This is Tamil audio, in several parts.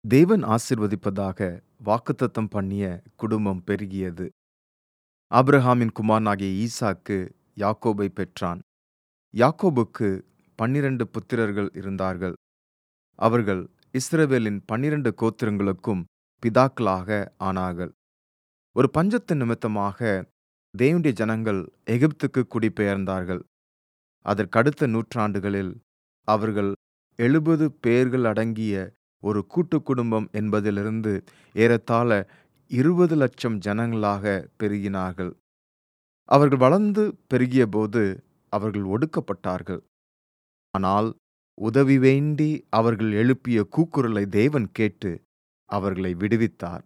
தேவன் ஆசீர்வதிப்பதாக வாக்குத்தத்தம் பண்ணிய குடும்பம் பெருகியது. ஆபிரகாமின் குமாரனாகிய ஈசாக்கு யாக்கோபை பெற்றான். யாக்கோபுக்கு பன்னிரண்டு புத்திரர்கள் இருந்தார்கள். அவர்கள் இஸ்ரவேலின் பன்னிரண்டு கோத்திரங்களுக்கும் பிதாக்களாக ஆனார்கள். ஒரு பஞ்சத்து நிமித்தமாக தேவனுடைய ஜனங்கள் எகிப்துக்கு குடிபெயர்ந்தார்கள். அதற்கடுத்த நூற்றாண்டுகளில் அவர்கள் எழுபது பேர்கள் அடங்கிய ஒரு கூட்டு குடும்பம் என்பதிலிருந்து ஏறத்தாழ இருபது லட்சம் ஜனங்களாக பெருகினார்கள். அவர்கள் வளர்ந்து பெருகியபோது அவர்கள் ஒடுக்கப்பட்டார்கள். ஆனால் உதவி வேண்டி அவர்கள் எழுப்பிய கூக்குரலை தேவன் கேட்டு அவர்களை விடுவித்தார்.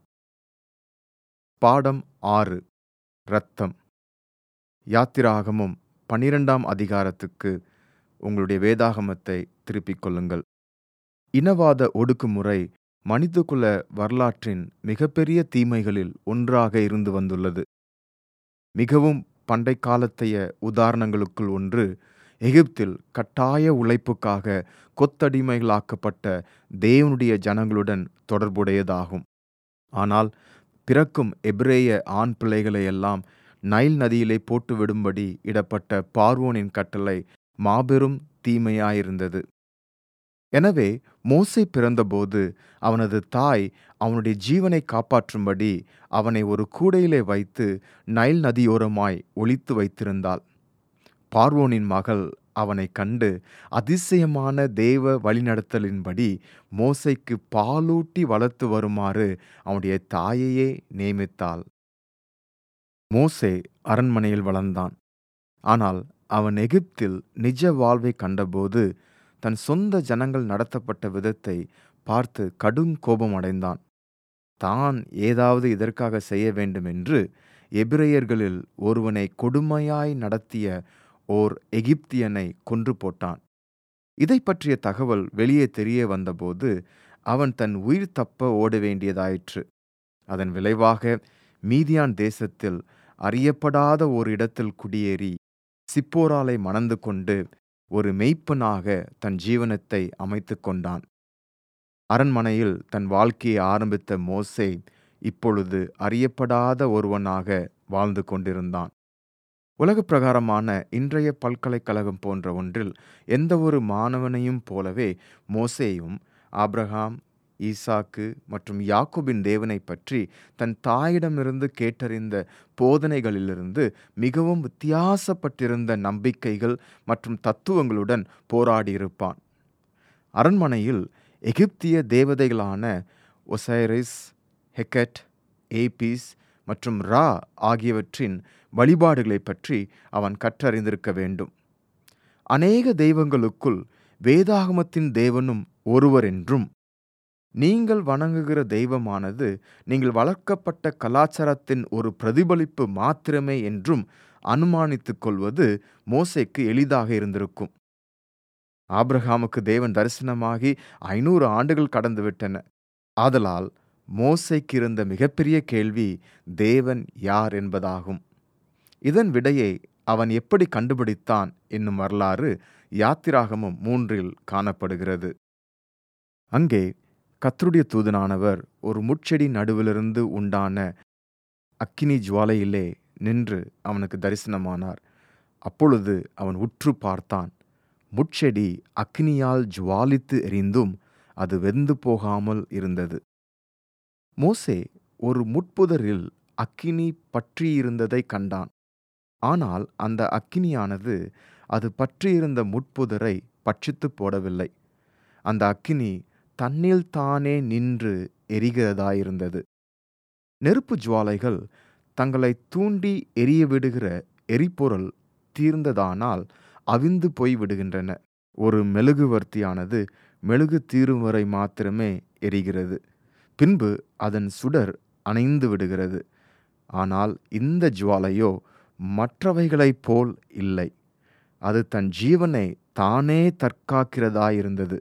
பாடம் ஆறு இரத்தம் யாத்திராகமம் பனிரெண்டாம் அதிகாரத்துக்கு உங்களுடைய வேதாகமத்தை திருப்பிக் கொள்ளுங்கள். இனவாத ஒடுக்குமுறை மனிதகுல வரலாற்றின் மிகப்பெரிய தீமைகளில் ஒன்றாக இருந்து வந்துள்ளது. மிகவும் பண்டைக்காலத்தைய உதாரணங்களுக்குள் ஒன்று எகிப்தில் கட்டாய உழைப்புக்காக கொத்தடிமைகளாக்கப்பட்ட தேவனுடைய ஜனங்களுடன் தொடர்புடையதாகும். ஆனால் பிறக்கும் எபிரேய ஆண் பிள்ளைகளையெல்லாம் நைல் நதியிலே போட்டுவிடும்படி இடப்பட்ட பார்வோனின் கட்டளை மாபெரும் தீமையாயிருந்தது. எனவே மோசே பிறந்தபோது அவனது தாய் அவனுடைய ஜீவனை காப்பாற்றும்படி அவனை ஒரு கூடையிலே வைத்து நைல் நதியோரமாய் ஒளித்து வைத்திருந்தாள். பார்வோனின் மகள் அவனைக் கண்டு அதிசயமான தேவ வழிநடத்தலின்படி மோசேக்கு பாலூட்டி வளர்த்து வருமாறு அவனுடைய தாயையே நியமித்தாள். மோசே அரண்மனையில் வளர்ந்தான். ஆனால் அவன் எகிப்தில் நிஜ வாழ்வைக் கண்டபோது தன் சொந்த ஜனங்கள் நடத்தப்பட்ட விதத்தை பார்த்து கடும் கோபமடைந்தான். தான் ஏதாவது இதற்காக செய்ய வேண்டுமென்று எபிரெயர்களில் ஒருவனை கொடுமையாய் நடத்திய ஓர் எகிப்தியனை கொன்று போட்டான். இதைப் பற்றிய தகவல் வெளியே தெரிய வந்தபோது அவன் தன் உயிர் தப்ப ஓட வேண்டியதாயிற்று. அதன் விளைவாக மீதியான் தேசத்தில் அறியப்படாத ஓர் இடத்தில் குடியேறி சிப்போராளை மணந்து கொண்டு ஒரு மெய்ப்பனாக தன் ஜீவனத்தை அமைத்துக் கொண்டான். அரண்மனையில் தன் வாழ்க்கையை ஆரம்பித்த மோசே இப்பொழுது அறியப்படாத ஒருவனாக வாழ்ந்து கொண்டிருந்தான். உலகப் பிரகாரமான இன்றைய பல்கலைக்கழகம் போன்ற ஒன்றில் எந்தவொரு மாணவனையும் போலவே மோசேயும் ஆபிரகாம் ஈசாக்கு மற்றும் யாக்கோபின் தேவனைப் பற்றி தன் தாயிடமிருந்து கேட்டறிந்த போதனைகளிலிருந்து மிகவும் வித்தியாசப்பட்டிருந்த நம்பிக்கைகள் மற்றும் தத்துவங்களுடன் போராடியிருப்பான். அரண்மனையில் எகிப்திய தேவதைகளான ஒசைரிஸ் ஹெக்கட் ஏபிஸ் மற்றும் ரா ஆகியவற்றின் வழிபாடுகளைப் பற்றி அவன் கற்றறிந்திருக்க வேண்டும். அநேக தெய்வங்களுக்குள் வேதாகமத்தின் தேவனும் ஒருவரென்றும் நீங்கள் வணங்குகிற தெய்வமானது நீங்கள் வளர்க்கப்பட்ட கலாச்சாரத்தின் ஒரு பிரதிபலிப்பு மாத்திரமே என்றும் அனுமானித்துக் கொள்வது மோசேக்கு எளிதாக இருந்திருக்கும். ஆபிரகாமுக்கு தேவன் தரிசனமாகி ஐநூறு ஆண்டுகள் கடந்துவிட்டன. ஆதலால் மோசேக்கு இருந்த மிகப்பெரிய கேள்வி தேவன் யார் என்பதாகும். இதன் விடையை அவன் எப்படி கண்டுபிடித்தான் என்னும் வரலாறு யாத்திராகமம் மூன்றில் காணப்படுகிறது. அங்கே கர்த்தருடைய தூதனானவர் ஒரு முட்செடி நடுவிலிருந்து உண்டான அக்கினி ஜுவாலையிலே நின்று அவனுக்கு தரிசனமானார். அப்பொழுது அவன் உற்று பார்த்தான். முட்செடி அக்கினியால் ஜுவாலித்து எரிந்தும் அது வெந்து போகாமல் இருந்தது. மோசே ஒரு முட்புதரில் அக்கினி பற்றியிருந்ததைக் கண்டான். ஆனால் அந்த அக்கினியானது அது பற்றியிருந்த முட்புதரை பட்சித்துப் போடவில்லை. அந்த அக்கினி தன்னில்தானே நின்று எரிகிறதாயிருந்தது. நெருப்பு ஜுவாலைகள் தங்களைத் தூண்டி எரியவிடுகிற எரிபொருள் தீர்ந்ததானால் அவிந்து போய் விடுகின்றன. ஒரு மெழுகுவர்த்தியானது மெழுகு தீரும் வரை மாத்திரமே எரிகிறது. பின்பு அதன் சுடர் அணைந்து விடுகிறது. ஆனால் இந்த ஜுவாலையோ மற்றவைகளைப் போல் இல்லை. அது தன் ஜீவனை தானே தற்காக்கிறதாயிருந்தது.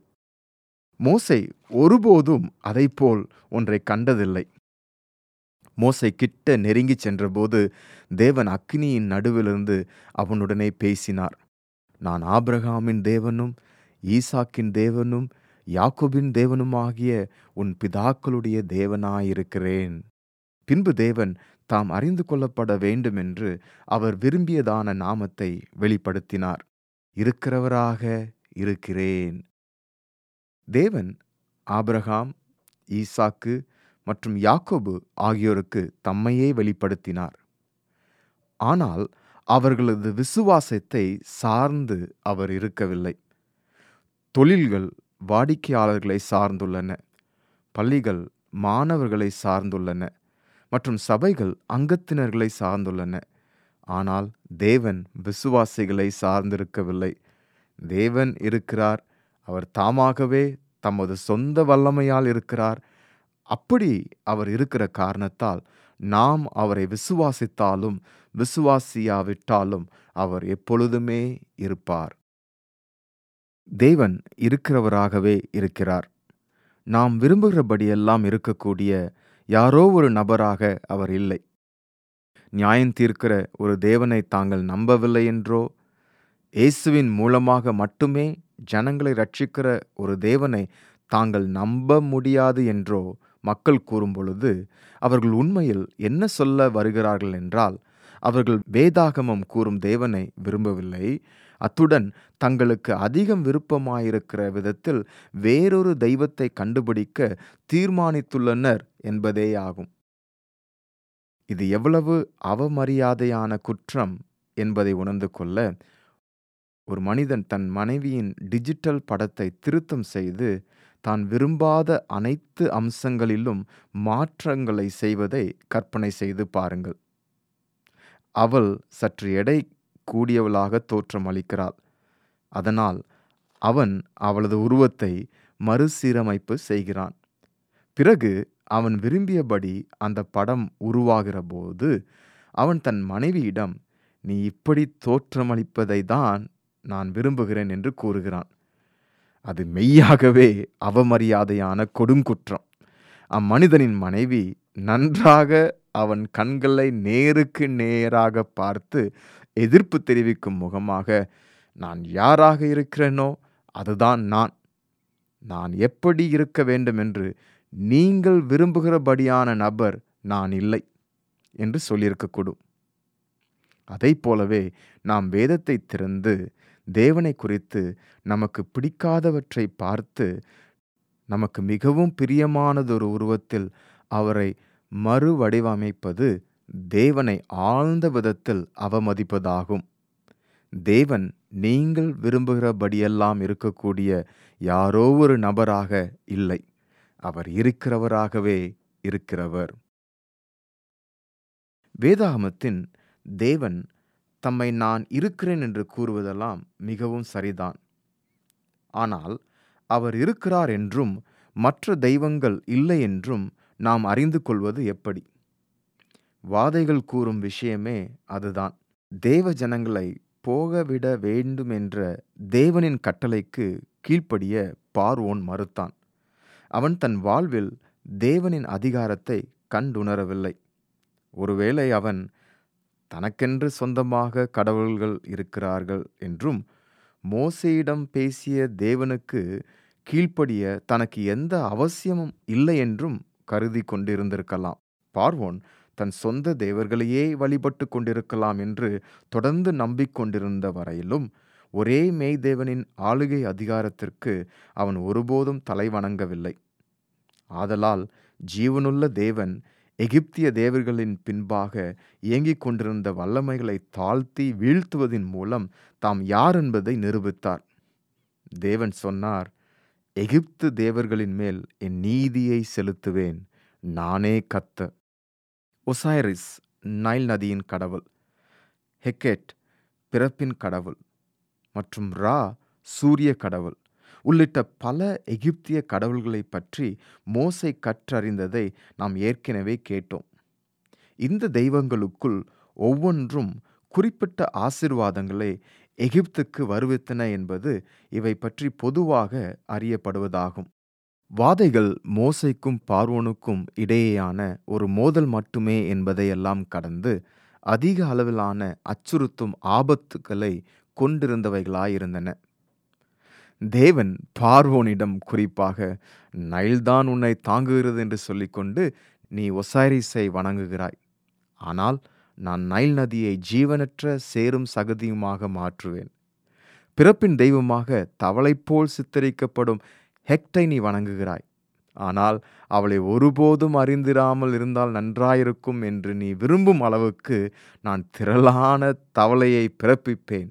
மோசே ஒருபோதும் அதைப்போல் ஒன்றைக் கண்டதில்லை. மோசே கிட்ட நெருங்கிச் சென்றபோது தேவன் அக்கினியின் நடுவிலிருந்து அவனுடனே பேசினார். நான் ஆபிரகாமின் தேவனும் ஈசாக்கின் தேவனும் யாக்கோபின் தேவனுமாகிய உன் பிதாக்களுடைய தேவனாயிருக்கிறேன் பின்பு தேவன் தாம் அறிந்து கொள்ளப்பட வேண்டுமென்று அவர் விரும்பியதான நாமத்தை வெளிப்படுத்தினார் இருக்கிறவராக இருக்கிறேன் தேவன் ஆபிரகாம் ஈசாக்கு மற்றும் யாக்கோபு ஆகியோருக்கு தம்மையே வெளிப்படுத்தினார் ஆனால் அவர்களது விசுவாசத்தை சார்ந்து அவர் இருக்கவில்லை தொழில்கள் வாடிக்கையாளர்களை சார்ந்துள்ளன பள்ளிகள் மாணவர்களை சார்ந்துள்ளன மற்றும் சபைகள் அங்கத்தினர்களை சார்ந்துள்ளன ஆனால் தேவன் விசுவாசிகளை சார்ந்திருக்கவில்லை தேவன் இருக்கிறார் அவர் தாமாகவே தமது சொந்த வல்லமையால் இருக்கிறார் அப்படி அவர் இருக்கிற காரணத்தால் நாம் அவரை விசுவாசித்தாலும் விசுவாசியாவிட்டாலும் அவர் எப்பொழுதுமே இருப்பார் தேவன் இருக்கிறவராகவே இருக்கிறார் நாம் விரும்புகிறபடியெல்லாம் இருக்கக்கூடிய யாரோ ஒரு நபராக அவர் இல்லை நியாயம் தீர்க்கிற ஒரு தேவனை தாங்கள் நம்பவில்லை என்றோ இயேசுவின் மூலமாக மட்டுமே ஜனங்களை ரட்சிக்கிற ஒரு தேவனை தாங்கள் நம்ப முடியாது என்றோ மக்கள் கூறும் பொழுது அவர்கள் உண்மையில் என்ன சொல்ல வருகிறார்கள் என்றால் அவர்கள் வேதாகமம் கூறும் தேவனை விரும்பவில்லை அத்துடன் தங்களுக்கு அதிகம் விருப்பமாயிருக்கிற விதத்தில் வேறொரு தெய்வத்தை கண்டுபிடிக்க தீர்மானித்துள்ளனர் என்பதேயாகும் இது எவ்வளவு அவமரியாதையான குற்றம் என்பதை உணர்ந்து கொள்ள ஒரு மனிதன் தன் மனைவியின் டிஜிட்டல் படத்தை திருத்தம் செய்து தான் விரும்பாத அனைத்து அம்சங்களிலும் மாற்றங்களை செய்வதை கற்பனை செய்து பாருங்கள் அவள் சற்று எடை கூடியவளாக தோற்றமளிக்கிறாள் அதனால் அவன் அவளது உருவத்தை மறுசீரமைப்பு செய்கிறான் பிறகு அவன் விரும்பியபடி அந்த படம் உருவாகிற போது அவன் தன் மனைவியிடம் நீ இப்படி தோற்றமளிப்பதை தான் நான் விரும்புகிறேன் என்று கூறுகிறான் அது மெய்யாகவே அவமரியாதையான கொடுங்குற்றம் அம்மனிதனின் மனைவி நன்றாக அவன் கண்களை நேருக்கு நேராக பார்த்து எதிர்ப்பு தெரிவிக்கும் முகமாக நான் யாராக இருக்கிறேனோ அதுதான் நான் நான் எப்படி இருக்க வேண்டும் என்று நீங்கள் விரும்புகிறபடியான நபர் நான் இல்லை என்று சொல்லியிருக்கக்கூடும் அதை போலவே நாம் வேதத்தை திறந்து தேவனை குறித்து நமக்கு பிடிக்காதவற்றை பார்த்து நமக்கு மிகவும் பிரியமானதொரு உருவத்தில் அவரை மறுவடிவமைப்பது தேவனை ஆழ்ந்த விதத்தில் அவமதிப்பதாகும் தேவன் நீங்கள் விரும்புகிறபடியெல்லாம் இருக்கக்கூடிய யாரோ ஒரு நபராக இல்லை அவர் இருக்கிறவராகவே இருக்கிறவர் வேதாகமத்தின் தேவன் தம்மை நான் இருக்கிறேன் என்று கூறுவதெல்லாம் மிகவும் சரிதான் ஆனால் அவர் இருக்கிறார் என்றும் மற்ற தெய்வங்கள் இல்லை என்றும் நாம் அறிந்து கொள்வது எப்படி வாதைகள் கூறும் விஷயமே அதுதான் தேவ ஜனங்களை போகவிட வேண்டுமென்ற தேவனின் கட்டளைக்கு கீழ்ப்படிய பார்வோன் மறுத்தான் அவன் தன் வாழ்வில் தேவனின் அதிகாரத்தை கண்டுணரவில்லை ஒருவேளை அவன் தனக்கென்று சொந்தமாக கடவுள்கள் இருக்கிறார்கள் என்றும் மோசையிடம் பேசிய தேவனுக்கு கீழ்ப்படிய தனக்கு எந்த அவசியமும் இல்லை என்றும் கருதி கொண்டிருந்திருக்கலாம் பார்வோன் தன் சொந்த தேவர்களையே வழிபட்டு கொண்டிருக்கலாம் என்று தொடர்ந்து நம்பிக்கொண்டிருந்த வரையிலும் ஒரே மெய்தேவனின் ஆளுகை அதிகாரத்திற்கு அவன் ஒருபோதும் தலை வணங்கவில்லை ஆதலால் ஜீவனுள்ள தேவன் எகிப்திய தேவர்களின் பின்பாக இயங்கிக் கொண்டிருந்த வல்லமைகளை தாழ்த்தி வீழ்த்துவதின் மூலம் தாம் யார் என்பதை நிரூபித்தார் தேவன் சொன்னார் எகிப்து தேவர்களின் மேல் என் நீதியை செலுத்துவேன் நானே கத்த ஒசைரிஸ் நைல் நதியின் கடவுள் ஹெக்கெட் பிறப்பின் கடவுள் மற்றும் ரா சூரிய கடவுள் உள்ளிட்ட பல எகிப்திய கடவுள்களை பற்றி மோசை கற்றறிந்ததை நாம் ஏற்கனவே கேட்டோம் இந்த தெய்வங்களுக்குள் ஒவ்வொன்றும் குறிப்பிட்ட ஆசிர்வாதங்களை எகிப்துக்கு வருவித்தன என்பது இவை பற்றி பொதுவாக அறியப்படுவதாகும் வாதைகள் மோசைக்கும் பார்வோனுக்கும் இடையேயான ஒரு மோதல் மட்டுமே என்பதையெல்லாம் கடந்து அதிக அளவிலான அச்சுறுத்தும் ஆபத்துக்களை கொண்டிருந்தவைகளாயிருந்தன தேவன் பார்வோனிடம் குறிப்பாக நைல்தான் உன்னை தாங்குகிறது என்று சொல்லிக்கொண்டு நீ ஒசாரிஸை வணங்குகிறாய் ஆனால் நான் நைல் நதியை ஜீவனற்ற சேரும் சகதியுமாக மாற்றுவேன் பிறப்பின் தெய்வமாக தவளை போல் சித்தரிக்கப்படும் ஹெக்டை நீ வணங்குகிறாய் ஆனால் அவளை ஒருபோதும் அறிந்திராமல் இருந்தால் நன்றாயிருக்கும் என்று நீ விரும்பும் அளவுக்கு நான் திரளான தவளையை பிறப்பிப்பேன்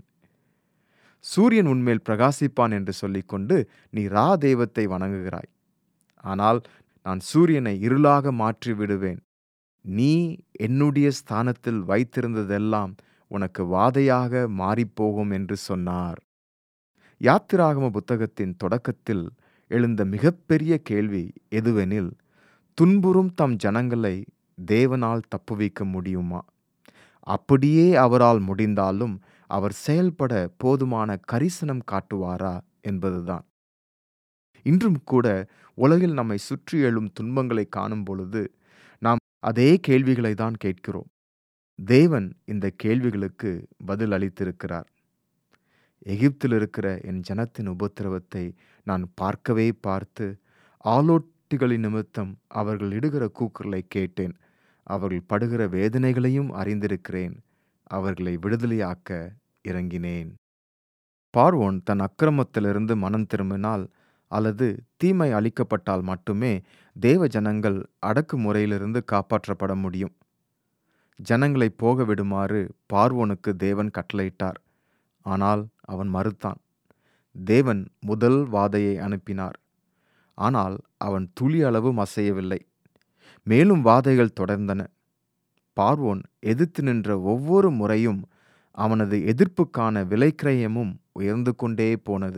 சூரியன் உன்மேல் பிரகாசிப்பான் என்று சொல்லிக்கொண்டு நீ ரா தெய்வத்தை வணங்குகிறாய் ஆனால் நான் சூரியனை இருளாக மாற்றி விடுவேன் நீ என்னுடைய ஸ்தானத்தில் வைத்திருந்ததெல்லாம் உனக்கு வாதையாக மாறிப்போகும் என்று சொன்னார் யாத்திராகம புத்தகத்தின் தொடக்கத்தில் எழுந்த மிகப்பெரிய கேள்வி எதுவெனில் துன்புறும் தம் ஜனங்களை தேவனால் தப்புவிக்க முடியுமா அப்படியே அவரால் முடிந்தாலும் அவர் செயல்பட போதுமான கரிசனம் காட்டுவாரா என்பதுதான் இன்றும் கூட உலகில் நம்மை சுற்றி எழும் துன்பங்களை காணும் பொழுது நாம் அதே கேள்விகளை தான் கேட்கிறோம் தேவன் இந்த கேள்விகளுக்கு பதில் அளித்திருக்கிறார் எகிப்தில் இருக்கிற என் ஜனத்தின் உபத்திரவத்தை நான் பார்க்கவே பார்த்து ஆலோட்டிகளின் நிமித்தம் அவர்கள் இடுகிற கூக்குரலை கேட்டேன் அவர்கள் படுகிற வேதனைகளையும் அறிந்திருக்கிறேன் அவர்களை விடுதலையாக்க இறங்கினேன் பார்வோன் தன் அக்கிரமத்திலிருந்து மனம் திரும்பினால் அல்லது தீமை அளிக்கப்பட்டால் மட்டுமே தேவ ஜனங்கள் அடக்குமுறையிலிருந்து காப்பாற்றப்பட முடியும் ஜனங்களை போக விடுமாறு பார்வோனுக்கு தேவன் கட்டளையிட்டார் ஆனால் அவன் மறுத்தான் தேவன் முதல் வாதையை அனுப்பினார் ஆனால் அவன் துளி அளவும் அசையவில்லை மேலும் வாதைகள் தொடர்ந்தன பார்வோன் எதிர்த்து நின்ற ஒவ்வொரு முறையும் அவனது எதிர்ப்புக்கான விலைக்கிரயமும் உயர்ந்து கொண்டே போனது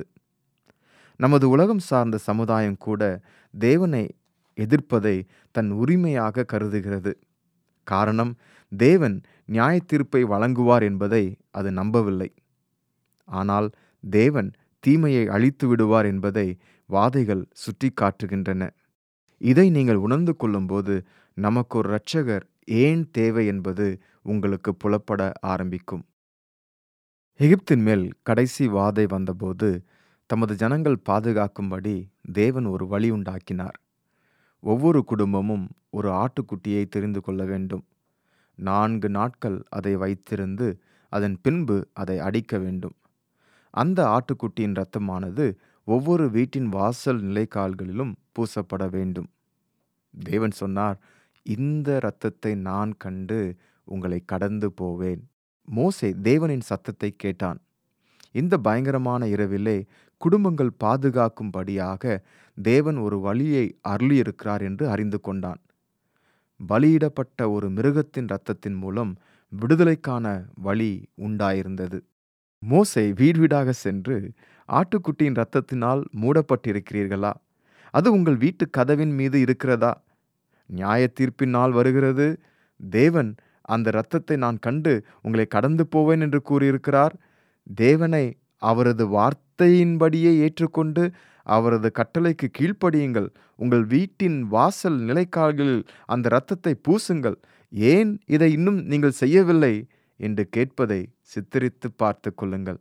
நமது உலகம் சார்ந்த சமுதாயம் கூட தேவனை எதிர்ப்பதை தன் உரிமையாக கருதுகிறது காரணம் தேவன் நியாய தீர்ப்பை வழங்குவார் என்பதை அது நம்பவில்லை ஆனால் தேவன் தீமையை அழித்து விடுவார் என்பதை வாதைகள் சுட்டி காட்டுகின்றன இதை நீங்கள் உணர்ந்து கொள்ளும்போது நமக்கு ஒரு இரட்சகர் ஏன் தேவை என்பது உங்களுக்கு புலப்பட ஆரம்பிக்கும் எகிப்தின் மேல் கடைசி வாதை வந்தபோது தமது ஜனங்கள் பாதுகாக்கும்படி தேவன் ஒரு வழி உண்டாக்கினார் ஒவ்வொரு குடும்பமும் ஒரு ஆட்டுக்குட்டியை தெரிந்து கொள்ள வேண்டும் நான்கு நாட்கள் அதை வைத்திருந்து அதன் பின்பு அதை அடிக்க வேண்டும் அந்த ஆட்டுக்குட்டியின் இரத்தமானது ஒவ்வொரு வீட்டின் வாசல் நிலைக்கால்களிலும் பூசப்பட வேண்டும் தேவன் சொன்னார் இந்த இரத்தத்தை நான் கண்டு உங்களை கடந்து போவேன் மோசே தேவனின் சத்தத்தை கேட்டான் இந்த பயங்கரமான இரவிலே குடும்பங்கள் பாதுகாக்கும்படியாக தேவன் ஒரு வழியை அருளியிருக்கிறார் என்று அறிந்து கொண்டான் பலியிடப்பட்ட ஒரு மிருகத்தின் இரத்தத்தின் மூலம் விடுதலைக்கான வழி உண்டாயிருந்தது மோசை வீடு வீடாக சென்று ஆட்டுக்குட்டியின் இரத்தத்தினால் மூடப்பட்டிருக்கிறீர்களா அது உங்கள் வீட்டு கதவின் மீது இருக்கிறதா நியாய தீர்ப்பின் நாள் வருகிறது தேவன் அந்த இரத்தத்தை நான் கண்டு உங்களை கடந்து போவேன் என்று கூறியிருக்கிறார் தேவனை அவரது வார்த்தையின்படியே ஏற்றுக்கொண்டு அவரது கட்டளைக்கு கீழ்ப்படியுங்கள் உங்கள் வீட்டின் வாசல் நிலைக்கால்களில் அந்த இரத்தத்தை பூசுங்கள் ஏன் இதை இன்னும் நீங்கள் செய்யவில்லை என்று கேட்பதை சித்தரித்து பார்த்து கொள்ளுங்கள்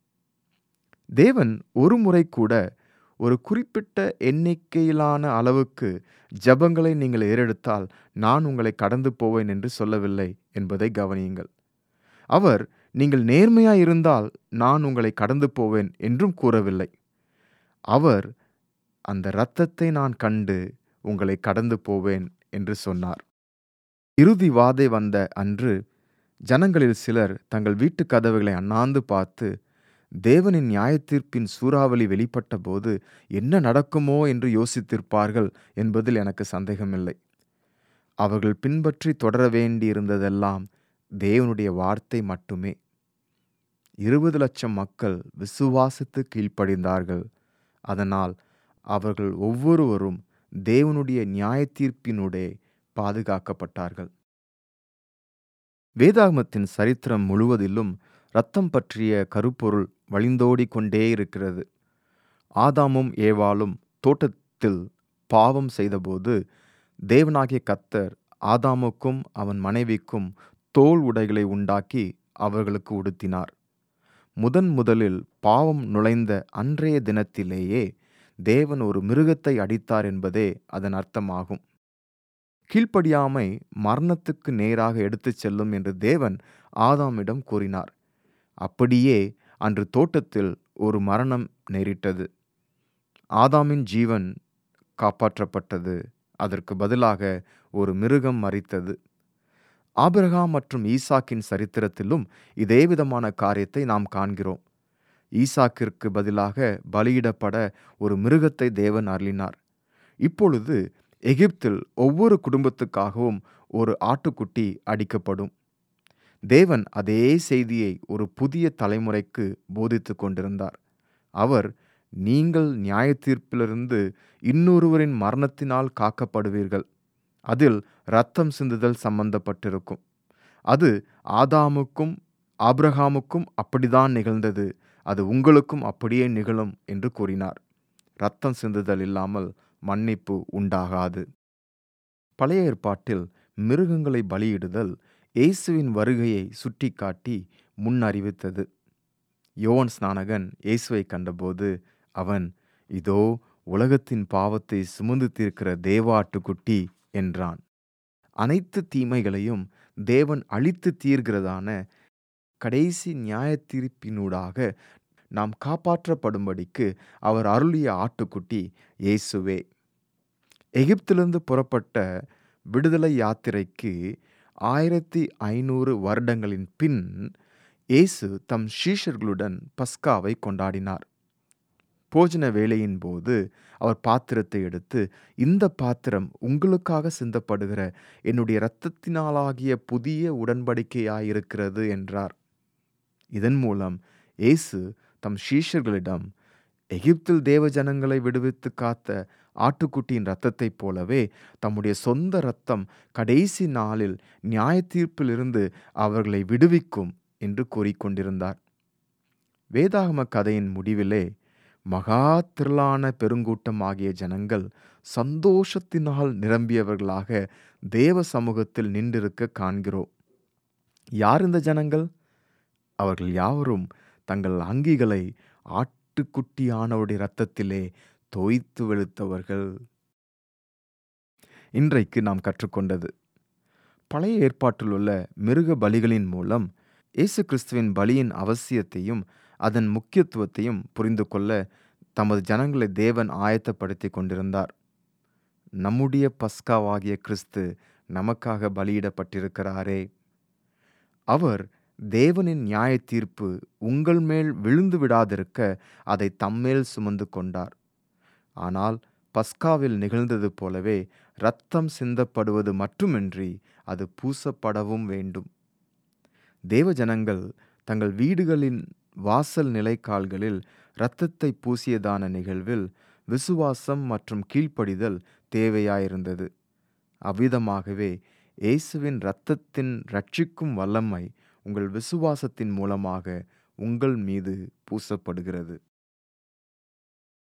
தேவன் ஒரு முறை கூட ஒரு குறிப்பிட்ட எண்ணிக்கையிலான அளவுக்கு ஜபங்களை நீங்கள் ஏறெடுத்தால் நான் உங்களை கடந்து போவேன் என்று சொல்லவில்லை என்பதை கவனியுங்கள் அவர் நீங்கள் நேர்மையாய் இருந்தால் நான் உங்களை கடந்து போவேன் என்றும் கூறவில்லை அவர் அந்த இரத்தத்தை நான் கண்டு உங்களை கடந்து போவேன் என்று சொன்னார் இறுதி வாதை வந்த அன்று ஜனங்களில் சிலர் தங்கள் வீட்டு கதவுகளை அண்ணாந்து பார்த்து தேவனின் நியாயத்தீர்ப்பின் சூறாவளி வெளிப்பட்ட போது என்ன நடக்குமோ என்று யோசித்திருப்பார்கள் என்பதில் எனக்கு சந்தேகமில்லை அவர்கள் பின்பற்றி தொடர வேண்டியிருந்ததெல்லாம் தேவனுடைய வார்த்தை மட்டுமே இருபது லட்சம் மக்கள் விசுவாசித்து கீழ்ப்படிந்தார்கள் அதனால் அவர்கள் ஒவ்வொருவரும் தேவனுடைய நியாயத்தீர்ப்பினுடைய பாதுகாக்கப்பட்டார்கள் வேதாகமத்தின் சரித்திரம் முழுவதிலும் இரத்தம் பற்றிய கருப்பொருள் வழிந்தோடிக் கொண்டே இருக்கிறது ஆதாமும் ஏவாளும் தோட்டத்தில் பாவம் செய்தபோது தேவனாகிய கத்தர் ஆதாமுக்கும் அவன் மனைவிக்கும் தோல் உடைகளை உண்டாக்கி அவர்களுக்கு உடுத்தினார் முதன் முதலில் பாவம் நுழைந்த அன்றைய தினத்திலேயே தேவன் ஒரு மிருகத்தை அடித்தார் என்பதே அதன் அர்த்தமாகும் கீழ்ப்படியாமை மரணத்துக்கு நேராக எடுத்துச் செல்லும் என்று தேவன் ஆதாமிடம் கூறினார் அப்படியே அன்று தோட்டத்தில் ஒரு மரணம் நேரிட்டது ஆதாமின் ஜீவன் காப்பாற்றப்பட்டது அதற்கு பதிலாக ஒரு மிருகம் மறித்தது ஆபிரகாம் மற்றும் ஈசாக்கின் சரித்திரத்திலும் இதே விதமான காரியத்தை நாம் காண்கிறோம் ஈசாக்கிற்கு பதிலாக பலியிடப்பட ஒரு மிருகத்தை தேவன் அருளினார் இப்பொழுது எகிப்தில் ஒவ்வொரு குடும்பத்துக்காகவும் ஒரு ஆட்டுக்குட்டி அடிக்கப்படும் தேவன் அதே செய்தியை ஒரு புதிய தலைமுறைக்கு போதித்து கொண்டிருந்தார் அவர் நீங்கள் நியாய தீர்ப்பிலிருந்து இன்னொருவரின் மரணத்தினால் காக்கப்படுவீர்கள் அதில் இரத்தம் சிந்துதல் சம்பந்தப்பட்டிருக்கும் அது ஆதாமுக்கும் ஆப்ரஹாமுக்கும் அப்படிதான் நிகழ்ந்தது அது உங்களுக்கும் அப்படியே நிகழும் என்று கூறினார் இரத்தம் சிந்துதல் இல்லாமல் மன்னிப்பு உண்டாகாது பழைய ஏற்பாட்டில் மிருகங்களை பலியிடுதல் இயேசுவின் வருகையை சுட்டிக்காட்டி முன்னறிவித்தது யோவன் ஸ்நானகன் இயேசுவை கண்டபோது அவன் இதோ உலகத்தின் பாவத்தை சுமந்து தீர்க்கிற தேவாட்டுக்குட்டி என்றான் அனைத்து தீமைகளையும் தேவன் அழித்து தீர்கிறதான கடைசி நியாய தீர்ப்பினூடாக நாம் காப்பாற்றப்படும்படிக்கு அவர் அருளிய ஆட்டுக்குட்டி இயேசுவே எகிப்திலிருந்து புறப்பட்ட விடுதலை யாத்திரைக்கு ஆயிரத்தி ஐநூறு வருடங்களின் பின் இயேசு தம் சீஷர்களுடன் பஸ்காவை கொண்டாடினார் போஜன வேலையின் போது அவர் பாத்திரத்தை எடுத்து இந்த பாத்திரம் உங்களுக்காக சிந்தப்படுகிற என்னுடைய இரத்தத்தினாலாகிய புதிய உடன்படிக்கையாயிருக்கிறது என்றார் இதன் மூலம் இயேசு தம் சீஷர்களிடம் எகிப்தில் தேவ ஜனங்களை விடுவித்து காத்த ஆட்டுக்குட்டியின் இரத்தத்தைப் போலவே தம்முடைய சொந்த இரத்தம் கடைசி நாளில் நியாய தீர்ப்பிலிருந்து அவர்களை விடுவிக்கும் என்று கூறிக்கொண்டிருந்தார் வேதாகம கதையின் முடிவிலே மகா திரளான பெருங்கூட்டம் ஆகிய ஜனங்கள் சந்தோஷத்தினால் நிரம்பியவர்களாக தேவ சமூகத்தில் நின்றிருக்க காண்கிறோம் யார் இந்த ஜனங்கள் அவர்கள் யாவரும் தங்கள் அங்கிகளை ஆட்டுக்குட்டியானவருடைய இரத்தத்திலே தோய்த்து வெளுத்தவர்கள் இன்றைக்கு நாம் கற்றுக்கொண்டது பழைய ஏற்பாட்டில் உள்ள மிருக பலிகளின் மூலம் இயேசு கிறிஸ்துவின் பலியின் அவசியத்தையும் அதன் முக்கியத்துவத்தையும் புரிந்து கொள்ள தமது ஜனங்களை தேவன் ஆயத்தப்படுத்தி கொண்டிருந்தார் நம்முடைய பஸ்காவாகிய கிறிஸ்து நமக்காக பலியிடப்பட்டிருக்கிறாரே அவர் தேவனின் நியாய தீர்ப்பு உங்கள் மேல் விழுந்து விடாதிருக்க அதை தம்மேல் சுமந்து கொண்டார் ஆனால் பஸ்காவில் நிகழ்ந்தது போலவே இரத்தம் சிந்தப்படுவது மட்டுமின்றி அது பூசப்படவும் வேண்டும் தேவ ஜனங்கள் தங்கள் வீடுகளின் வாசல் நிலைக்கால்களில் இரத்தத்தை பூசியதான நிகழ்வில் விசுவாசம் மற்றும் கீழ்ப்படிதல் தேவையாயிருந்தது அவ்விதமாகவே இயேசுவின் இரத்தத்தின் ரட்சிக்கும் வல்லமை உங்கள் விசுவாசத்தின் மூலமாக உங்கள் மீது பூசப்படுகிறது